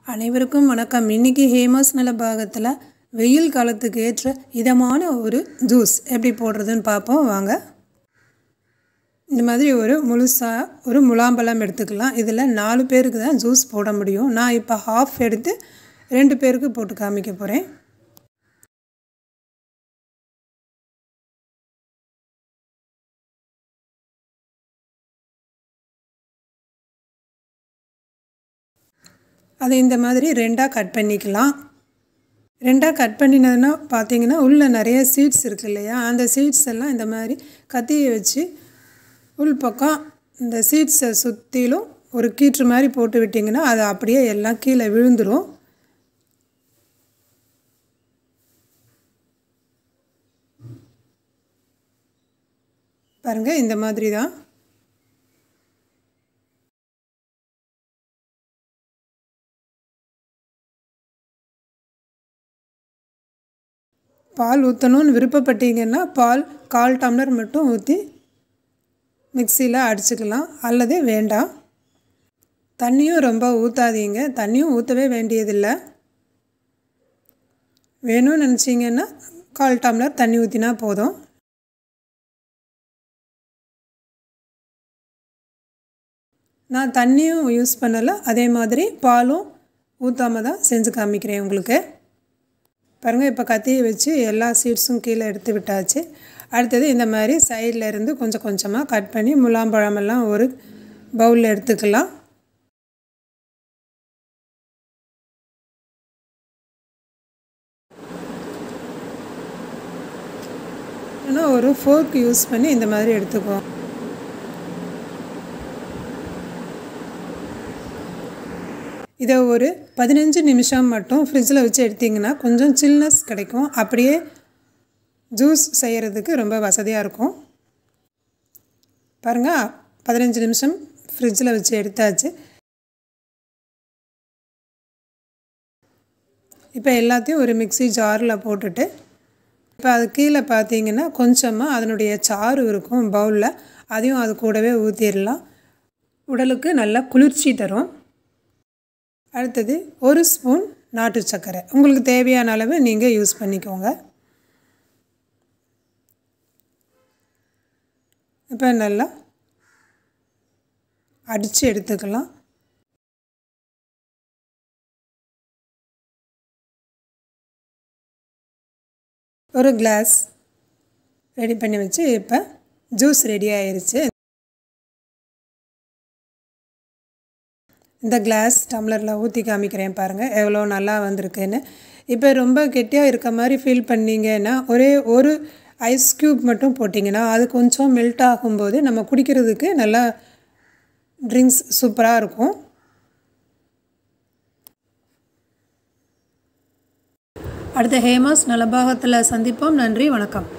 அனைவருக்கும் வணக்கம் இன்றைக்கி ஹேமாஸ் நல பாகத்தில் வெயில் காலத்துக்கு ஏற்ற இதமான ஒரு ஜூஸ் எப்படி போடுறதுன்னு பார்ப்போம் வாங்க இந்த மாதிரி ஒரு முழுசாக ஒரு முலாம்பழம் எடுத்துக்கலாம் இதில் நாலு பேருக்கு தான் ஜூஸ் போட முடியும் நான் இப்போ ஹாஃப் எடுத்து ரெண்டு பேருக்கு போட்டு காமிக்க போகிறேன் அதை இந்த மாதிரி ரெண்டாக கட் பண்ணிக்கலாம் ரெண்டாக கட் பண்ணினதுன்னா பார்த்தீங்கன்னா உள்ளே நிறைய சீட்ஸ் இருக்கு இல்லையா அந்த சீட்ஸ் எல்லாம் இந்த மாதிரி கத்தியை வச்சு உள் பக்கம் இந்த சீட்ஸை சுற்றிலும் ஒரு கீற்று மாதிரி போட்டு விட்டிங்கன்னா அது அப்படியே எல்லாம் கீழே விழுந்துடும் பாருங்கள் இந்த மாதிரி தான் பால் ஊற்றணும்னு விருப்பப்பட்டீங்கன்னா பால் கால் டம்ளர் மட்டும் ஊற்றி மிக்சியில் அடிச்சுக்கலாம் அல்லது வேண்டாம் தண்ணியும் ரொம்ப ஊற்றாதீங்க தண்ணியும் ஊற்றவே வேண்டியதில்லை வேணும்னு நினச்சிங்கன்னா கால் டம்ளர் தண்ணி ஊற்றினா போதும் நான் தண்ணியும் யூஸ் பண்ணலை அதே மாதிரி பாலும் ஊற்றாம தான் செஞ்சு காமிக்கிறேன் உங்களுக்கு பாருங்கள் இப்போ கத்தியை வச்சு எல்லா சீட்ஸும் கீழே எடுத்து விட்டாச்சு அடுத்தது இந்த மாதிரி சைடில் இருந்து கொஞ்சம் கொஞ்சமாக கட் பண்ணி முலாம்பழமெல்லாம் ஒரு பவுலில் எடுத்துக்கலாம் ஆனால் ஒரு ஃபோர்க் யூஸ் பண்ணி இந்த மாதிரி எடுத்துக்குவோம் இதை ஒரு பதினஞ்சு நிமிஷம் மட்டும் ஃப்ரிட்ஜில் வச்சு எடுத்திங்கன்னா கொஞ்சம் சில்னஸ் கிடைக்கும் அப்படியே ஜூஸ் செய்கிறதுக்கு ரொம்ப வசதியாக இருக்கும் பாருங்கள் பதினஞ்சு நிமிஷம் ஃப்ரிட்ஜில் வச்சு எடுத்தாச்சு இப்போ எல்லாத்தையும் ஒரு மிக்சி ஜாரில் போட்டுட்டு இப்போ அது கீழே பார்த்தீங்கன்னா கொஞ்சமாக அதனுடைய சாறு இருக்கும் பவுலில் அதையும் அது கூடவே ஊற்றிடலாம் உடலுக்கு நல்லா குளிர்ச்சி தரும் அடுத்தது ஒரு ஸ்பூன் நாட்டு சர்க்கரை உங்களுக்கு தேவையான அளவு நீங்கள் யூஸ் பண்ணிக்கோங்க இப்போ நல்லா அடித்து எடுத்துக்கலாம் ஒரு கிளாஸ் ரெடி பண்ணி வச்சு இப்போ ஜூஸ் ரெடி ஆயிடுச்சு இந்த கிளாஸ் டம்ளரில் ஊற்றி காமிக்கிறேன் பாருங்கள் எவ்வளோ நல்லா வந்திருக்குன்னு இப்போ ரொம்ப கெட்டியாக இருக்க மாதிரி ஃபீல் பண்ணிங்கன்னா ஒரே ஒரு ஐஸ் க்யூப் மட்டும் போட்டிங்கன்னா அது கொஞ்சம் மெல்ட் ஆகும்போது நம்ம குடிக்கிறதுக்கு நல்லா ட்ரிங்க்ஸ் சூப்பராக இருக்கும் அடுத்த ஹேமாஸ் நலபாகத்தில் சந்திப்போம் நன்றி வணக்கம்